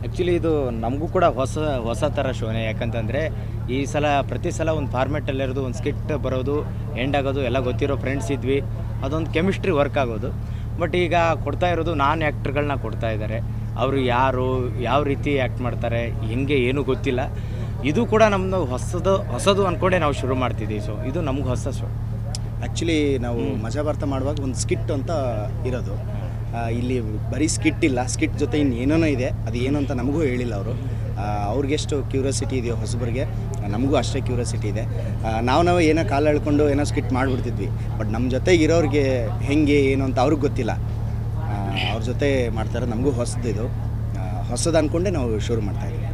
Actually ಇದು ನಮಗೂ ಕೂಡ ಹೊಸ ಹೊಸ ಥರ ಶೋನೇ ಯಾಕಂತಂದರೆ ಈ ಸಲ ಪ್ರತಿ ಸಲ ಒಂದು ಫಾರ್ಮೆಟಲ್ಲಿರೋದು ಒಂದು ಸ್ಕಿಟ್ ಬರೋದು ಎಂಡ್ ಆಗೋದು ಎಲ್ಲ ಗೊತ್ತಿರೋ ಫ್ರೆಂಡ್ಸ್ ಇದ್ವಿ ಅದೊಂದು ಕೆಮಿಸ್ಟ್ರಿ ವರ್ಕ್ ಆಗೋದು ಬಟ್ ಈಗ ಕೊಡ್ತಾ ಇರೋದು ನಾನ್ ಆ್ಯಕ್ಟ್ರ್ಗಳನ್ನ ಕೊಡ್ತಾ ಇದ್ದಾರೆ ಅವರು ಯಾರು ಯಾವ ರೀತಿ ಆ್ಯಕ್ಟ್ ಮಾಡ್ತಾರೆ ಹೆಂಗೆ ಏನೂ ಗೊತ್ತಿಲ್ಲ ಇದು ಕೂಡ ನಮ್ಮದು ಹೊಸದು ಹೊಸದು ಅಂದ್ಕೊಂಡೇ ನಾವು ಶುರು ಮಾಡ್ತಿದ್ದೀವಿ ಸೊ ಇದು ನಮ್ಗೆ ಹೊಸ ಶೋ ಆ್ಯಕ್ಚುಲಿ ನಾವು ಮಜಾ ಭಾರತ ಮಾಡುವಾಗ ಒಂದು ಸ್ಕಿಟ್ ಅಂತ ಇರೋದು ಆ, ಇಲ್ಲಿ ಬರೀ ಸ್ಕಿಟ್ ಇಲ್ಲ ಸ್ಕಿಟ್ ಜೊತೆ ಇನ್ನು ಏನೇನೋ ಇದೆ ಅದು ಏನು ಅಂತ ನಮಗೂ ಹೇಳಿಲ್ಲ ಅವರು ಅವ್ರಿಗೆಷ್ಟು ಕ್ಯೂರಿಯಾಸಿಟಿ ಇದೆಯೋ ಹೊಸಬರಿಗೆ ನಮಗೂ ಅಷ್ಟೇ ಕ್ಯೂರಿಯಾಸಿಟಿ ಇದೆ ಆ, ನಾವು ನಾವು ಏನೋ ಕಾಲು ಎಳ್ಕೊಂಡು ಏನೋ ಸ್ಕಿಟ್ ಮಾಡಿಬಿಡ್ತಿದ್ವಿ ಬಟ್ ನಮ್ಮ ಜೊತೆ ಇರೋರಿಗೆ ಹೆಂಗೆ ಏನು ಅಂತ ಅವ್ರಿಗೆ ಗೊತ್ತಿಲ್ಲ ಆ, ಅವ್ರ ಜೊತೆ ಮಾಡ್ತಾರೆ ನಮಗೂ ಹೊಸದಿದು ಹೊಸದು ಅಂದ್ಕೊಂಡೆ ನಾವು ಶುರು ಮಾಡ್ತಾ ಇದ್ದೀವಿ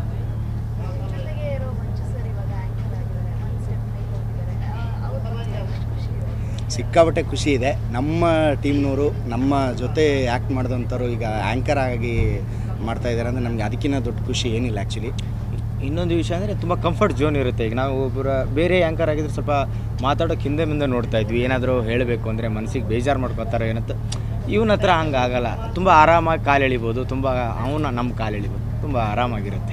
ಜೊತೆಗೆ ಇರೋ ಮಂಜು ಸರ್ ಇವಾಗ ಆಂಕರ್ ಆಗಿದ್ದಾರೆ ಒಂದು ಸ್ಟೆಪ್ ಹೈ ಹೋಗಿದ್ದಾರೆ ಅವ್ರ ಬಗ್ಗೆ ಖುಷಿ ಇದೆ ಸಿಕ್ಕಾಪಟ್ಟೆ ಖುಷಿ ಇದೆ ನಮ್ಮ ಟೀಮ್ನವರು ನಮ್ಮ ಜೊತೆ ಆ್ಯಕ್ಟ್ ಮಾಡಿದಂಥವ್ರು ಈಗ ಆ್ಯಂಕರ್ ಆಗಿ ಮಾಡ್ತಾ ಇದ್ದಾರೆ ಅಂದರೆ ನಮಗೆ ಅದಕ್ಕಿಂತ ದೊಡ್ಡ ಖುಷಿ ಏನಿಲ್ಲ ಆ್ಯಕ್ಚುಲಿ ಇನ್ನೊಂದು ವಿಷಯ ಅಂದರೆ ತುಂಬ ಕಂಫರ್ಟ್ ಝೋನ್ ಇರುತ್ತೆ ಈಗ ನಾವು ಒಬ್ಬರ ಬೇರೆ ಆ್ಯಂಕರ್ ಆಗಿದ್ರೆ ಸ್ವಲ್ಪ ಮಾತಾಡೋಕೆ ಹಿಂದೆ ಮುಂದೆ ನೋಡ್ತಾ ಇದ್ವಿ ಏನಾದರೂ ಹೇಳಬೇಕು ಅಂದರೆ ಮನಸ್ಸಿಗೆ ಬೇಜಾರು ಮಾಡ್ಕೊತಾರೆ ಏನಂತ ಇವನ ಹತ್ರ ಹಂಗೆ ಆಗಲ್ಲ ತುಂಬ ಆರಾಮಾಗಿ ಕಾಲು ಎಳಿಬೋದು ತುಂಬ ಅವನ ನಮ್ಮ ಕಾಲು ಎಳಿಬೋದು ತುಂಬ ಆರಾಮಾಗಿರುತ್ತೆ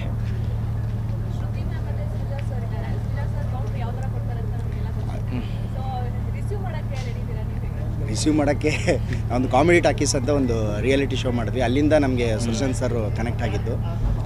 ಶ್ರುತಿ ಮ್ಯಾಮ್ ಮತ್ತೆ ಸುಜಾ ಸರ್ ಇದ್ದಾರೆ ಸುಜಾ ಸರ್ ಕೌಂಟ್ರ್ ಯಾವ ಥರ ಕೊಡ್ತಾರೆ ಅಂತ ನಮಗೆಲ್ಲ ಗೊತ್ತಿದೆ ಸೊ ರಿಸೀವ್ ಮಾಡೋಕ್ಕೆ ನಡೀತೀರಾ ನೀವು ರಿಸೀವ್ ಮಾಡೋಕ್ಕೆ ಒಂದು ಕಾಮಿಡಿ ಟಾಕೀಸ್ ಅಂತ ಒಂದು ರಿಯಾಲಿಟಿ ಶೋ ಮಾಡಿದ್ವಿ ಅಲ್ಲಿಂದ ನಮಗೆ ಸುಶಾಂತ್ ಸರ್ ಕನೆಕ್ಟ್ ಆಗಿದ್ದು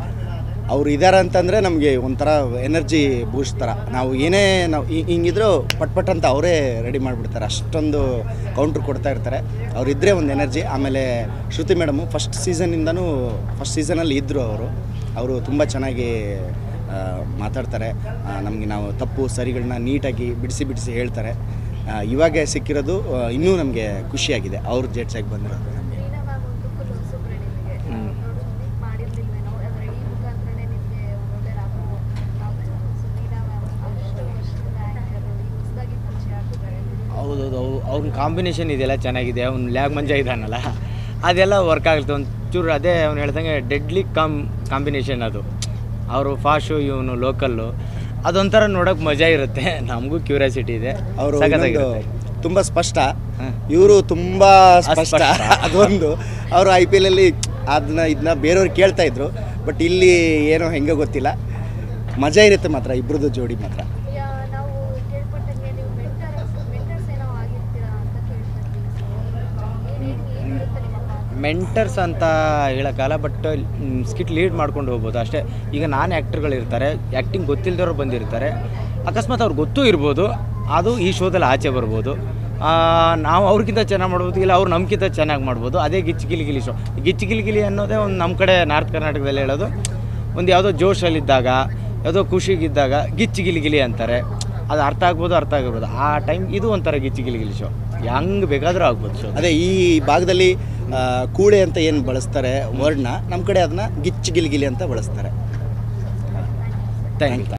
ಅವ್ರು ಇದ್ದಾರೆ ಅಂತಂದರೆ ನಮಗೆ ಒಂಥರ ಎನರ್ಜಿ ಬೂಸ್ಟ್ ಥರ ನಾವು ಏನೇ ನಾವು ಹಿ- ಹಿಂಗಿದ್ರು ಪಟ್ ಪಟ್ ಅಂತ ಅವರೇ ರೆಡಿ ಮಾಡಿಬಿಡ್ತಾರೆ ಅಷ್ಟೊಂದು ಕೌಂಟ್ರ್ ಕೊಡ್ತಾ ಇರ್ತಾರೆ ಅವರಿದ್ದರೆ ಒಂದು ಎನರ್ಜಿ ಆಮೇಲೆ ಶ್ರುತಿ ಮೇಡಮು ಫಸ್ಟ್ ಸೀಸನಿಂದನೂ ಫಸ್ಟ್ ಸೀಸನಲ್ಲಿ ಇದ್ದರು ಅವರು ಅವರು ತುಂಬ ಚೆನ್ನಾಗಿ ಆ, ಮಾತಾಡ್ತಾರೆ ನಮಗೆ ನಾವು ತಪ್ಪು ಸರಿಗಳನ್ನ ನೀಟಾಗಿ ಬಿಡಿಸಿ ಬಿಡಿಸಿ ಹೇಳ್ತಾರೆ ಆ, ಇವಾಗ ಸಿಕ್ಕಿರೋದು ಆ, ಇನ್ನೂ ನಮಗೆ ಖುಷಿಯಾಗಿದೆ ಅವ್ರ ಜಡ್ಜಾಗಿ ಬಂದಿರೋದು ರೀನಾ ಮ್ಯಾಮ್ ಅಂತೂ ಫುಲ್ ಹೊಸಬ್ರೆ ನಿಮಗೆ ಹ್ಮ್. ಮೀಟ್ ಮಾಡಿರ್ಲಿಲ್ವೇನೋ ಅಂದರೆ ಈ ಮುಖಾಂತರನೇ ನಿಮಗೆ ಒಳ್ಳೊಳ್ಳೆ ರಾಗು ಆಗ್ಬೋದು ಸೊ ರೀನಾ ಮ್ಯಾಮ್ ಅಷ್ಟು ವರ್ಷದ ಆ್ಯಂಕರ್ ಈಗ ಹೊಸದಾಗಿ ಪರಿಚಯ ಆಗ್ತಿದ್ದಾರೆ ಹೌದೌದು ಅವು ಅವ್ನ ಕಾಂಬಿನೇಷನ್ ಇದೆಲ್ಲ ಚೆನ್ನಾಗಿದೆ ಅವ್ನು ಲ್ಯಾಗ್ ಮಂಜ ಇದ್ದಾನಲ್ಲ ಅದೆಲ್ಲ ವರ್ಕ್ ಆಗುತ್ತೆ ಒಂಚೂರು ಅದೇ ಅವ್ನು ಹೇಳ್ದಂಗೆ ಡೆಡ್ಲಿ ಕಾಮ್ ಕಾಂಬಿನೇಷನ್ ಅದು ಅವರು ಫಾಶು ಇವನು ಲೋಕಲ್ಲು ಅದೊಂಥರ ನೋಡೋಕೆ ಮಜಾ ಇರುತ್ತೆ ನಮಗೂ ಕ್ಯೂರಿಯಾಸಿಟಿ ಇದೆ ಅವರು ಸಖತ್ತಾಗಿರುತ್ತೆ. ತುಂಬ ಸ್ಪಷ್ಟ ಹ. ಇವರು ತುಂಬ ಸ್ಪಷ್ಟ ಅಸ್ಪಷ್ಟ. ಅದೊಂದು ಅವರು ಐ ಪಿ ಎಲಲ್ಲಿ ಅದನ್ನ ಇದನ್ನ ಬೇರೆಯವ್ರು ಕೇಳ್ತಾ ಇದ್ರು ಬಟ್ ಇಲ್ಲಿ ಏನೋ ಹೆಂಗೆ ಗೊತ್ತಿಲ್ಲ ಮಜಾ ಇರುತ್ತೆ ಮಾತ್ರ ಇಬ್ರದ್ದು ಜೋಡಿ ಮಾತ್ರ ಯಾ ನಾವು ಕೇಳ್ಪಟ್ಟಂಗೆ ನೀವು ಮೆಂಟರ್ಸ್ ಮೆಂಟರ್ಸ್ ಏನೋ ಆಗಿರ್ತೀರಾ ಅಂತ ಕೇಳ್ಪಟ್ವಿ ಸೊ ಏನೇನು ಏನಿರುತ್ತೆ ನಿಮ್ಮ ಪಾತ್ರ ಮೆಂಟರ್ಸ್ ಅಂತ ಹೇಳೋಕ್ಕಲ್ಲ ಬಟ್ ಸ್ಕಿಟ್ ಲೀಡ್ ಮಾಡ್ಕೊಂಡು ಹೋಗ್ಬೋದು ಅಷ್ಟೇ ಈಗ ನಾನು ಆ್ಯಕ್ಟರ್ಗಳು ಇರ್ತಾರೆ ಆ್ಯಕ್ಟಿಂಗ್ ಗೊತ್ತಿಲ್ಲದವ್ರು ಬಂದಿರ್ತಾರೆ ಅಕಸ್ಮಾತ್ ಅವ್ರಿಗೆ ಗೊತ್ತೂ ಇರ್ಬೋದು ಅದು ಈ ಶೋದಲ್ಲಿ ಆಚೆ ಬರ್ಬೋದು ಆ, ನಾವು ಅವ್ರಿಗಿಂತ ಚೆನ್ನಾಗಿ ಮಾಡ್ಬೋದು ಇಲ್ಲ ಅವ್ರು ನಮ್ಗಿಂತ ಚೆನ್ನಾಗಿ ಮಾಡ್ಬೋದು ಅದೇ ಗಿಚ್ಚಿ ಗಿಲಿಗಿಲಿ ಶೋ ಗಿಚ್ಚಿ ಗಿಲಿಗಿಲಿ ಅನ್ನೋದೇ ಒಂದು ನಮ್ಮ ಕಡೆ ನಾರ್ತ್ ಕರ್ನಾಟಕದಲ್ಲಿ ಹೇಳೋದು ಒಂದು ಯಾವುದೋ ಜೋಶಲ್ಲಿದ್ದಾಗ ಯಾವುದೋ ಖುಷಿಗಿದ್ದಾಗ ಗಿಚ್ಚಿ ಗಿಲಿಗಿಲಿ ಅಂತಾರೆ ಅದು ಅರ್ಥ ಆಗ್ಬೋದು ಅರ್ಥ ಆಗಿರ್ಬೋದು ಆ ಟೈಮ್ ಇದು ಒಂಥರ ಗಿಚ್ಚಿ ಗಿಲಿಗಿಲಿ ಶೋ ಹೆಂಗೆ ಬೇಕಾದರೂ ಆಗ್ಬೋದು ಶೋ ಅದೇ ಈ ಭಾಗದಲ್ಲಿ ಆ, ಕೂಳೆ ಅಂತ ಏನು ಬಳಸ್ತಾರೆ ವರ್ಡ್ನ ನಮ್ಮ ಕಡೆ ಅದನ್ನ ಗಿಚ್ಚು ಗಿಲಿಗಿಲಿ ಅಂತ ಬಳಸ್ತಾರೆ ಥ್ಯಾಂಕ್ ಯು